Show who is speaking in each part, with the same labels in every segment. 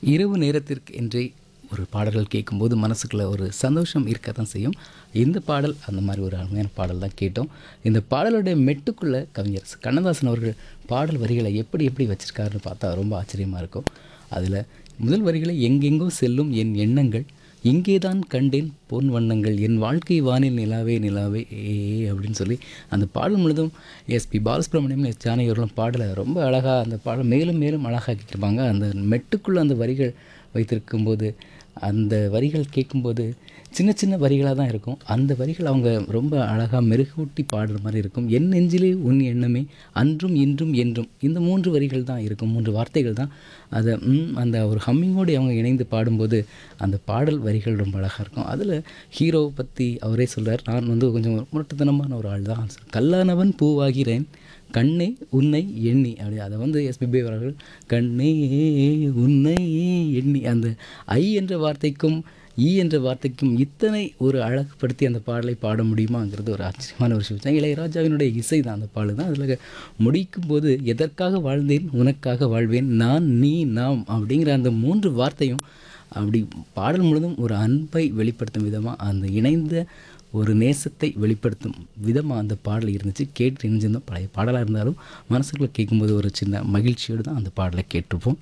Speaker 1: இரவு நேரத்திற்கு என்றே ஒரு பாடல்கள் கேட்கும்போது மனசுக்குள்ள ஒரு சந்தோஷம் இருக்க தான் செய்யும் இந்த பாடல் அந்த மாதிரி ஒரு அருமையான பாடல் தான் கேட்டோம் இந்த பாடலுடைய மெட்டுக்குள்ள கவிஞர் கண்ணதாசன் அவர்கள் பாடல் வரிகளை எப்படி எப்படி வச்சிருக்காருன்னு பார்த்தா ரொம்ப ஆச்சரியமாக இருக்கும் அதில் முதல் வரிகளை எங்கெங்கோ செல்லும் என் எண்ணங்கள் இங்கேதான் கண்டேன் பொன் வண்ணங்கள் என் வாழ்க்கை வானில் நிலாவே நிலாவே ஏ அப்படின்னு சொல்லி அந்த பாடல் முழுதும் எஸ்பி பாலசுப்ரமணியம் எஸ் ஜானகி அவர்களும் பாடலை ரொம்ப அழகாக அந்த பாடல் மேலும் மேலும் அழகாக்கியிருப்பாங்க அந்த மெட்டுக்குள்ளே அந்த வரிகள் வைத்திருக்கும்போது அந்த வரிகள் கேட்கும்போது சின்ன சின்ன வரிகளாக தான் இருக்கும் அந்த வரிகள் அவங்க ரொம்ப அழகாக மெருகூட்டி பாடுற மாதிரி இருக்கும் என் நெஞ்சிலே உன் எண்ணமே அன்றும் இன்றும் என்றும் இந்த மூன்று வரிகள் தான் இருக்கும் மூன்று வார்த்தைகள் தான் அதை ம், அந்த ஒரு ஹம்மிங்கோடு அவங்க இணைந்து பாடும்போது அந்த பாடல் வரிகள் ரொம்ப அழகாக இருக்கும் அதில் ஹீரோவை பற்றி அவரே சொல்றார் நான் வந்து கொஞ்சம் முரட்டுத்தனமான ஒரு ஆள் தான் கல்லானவன் பூவாகிறேன் கண்ணே உன்னை எண்ணி அப்படி அதை வந்து எஸ்பிபி அவர்கள் கண்ணே உன்னை எண்ணி அந்த ஐ என்ற வார்த்தைக்கும் ஈ என்ற வார்த்தைக்கும் இத்தனை ஒரு அழகுபடுத்தி அந்த பாடலை பாட முடியுமாங்கிறது ஒரு ஆச்சரியமான ஒரு விஷயம் இளையராஜாவினுடைய இசை தான் அந்த பாடல் தான் அதில் முடிக்கும் போது எதற்காக வாழ்ந்தேன் உனக்காக வாழ்வேன் நான் நீ நாம் அப்படிங்கிற அந்த மூன்று வார்த்தையும் அப்படி பாடல் முழுதும் ஒரு அன்பை வெளிப்படுத்தும் விதமாக அந்த இணைந்த ஒரு நேசத்தை வெளிப்படுத்தும் விதமாக அந்த பாடல் இருந்துச்சு கேட்டு இணைஞ்சிருந்தோம் பழைய பாடலாக இருந்தாலும் மனசுக்குள்ளே கேட்கும்போது ஒரு சின்ன மகிழ்ச்சியோடு தான் அந்த பாடலை கேட்டிருப்போம்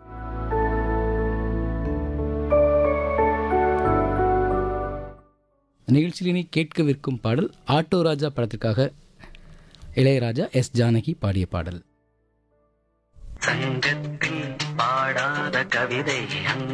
Speaker 1: நிகழ்ச்சியிலே கேட்கவிருக்கும் பாடல் ஆட்டோ ராஜா படத்திற்காக இளையராஜா எஸ் ஜானகி பாடிய பாடல்
Speaker 2: சங்கத்தில் பாடாத கவிதை அங்கு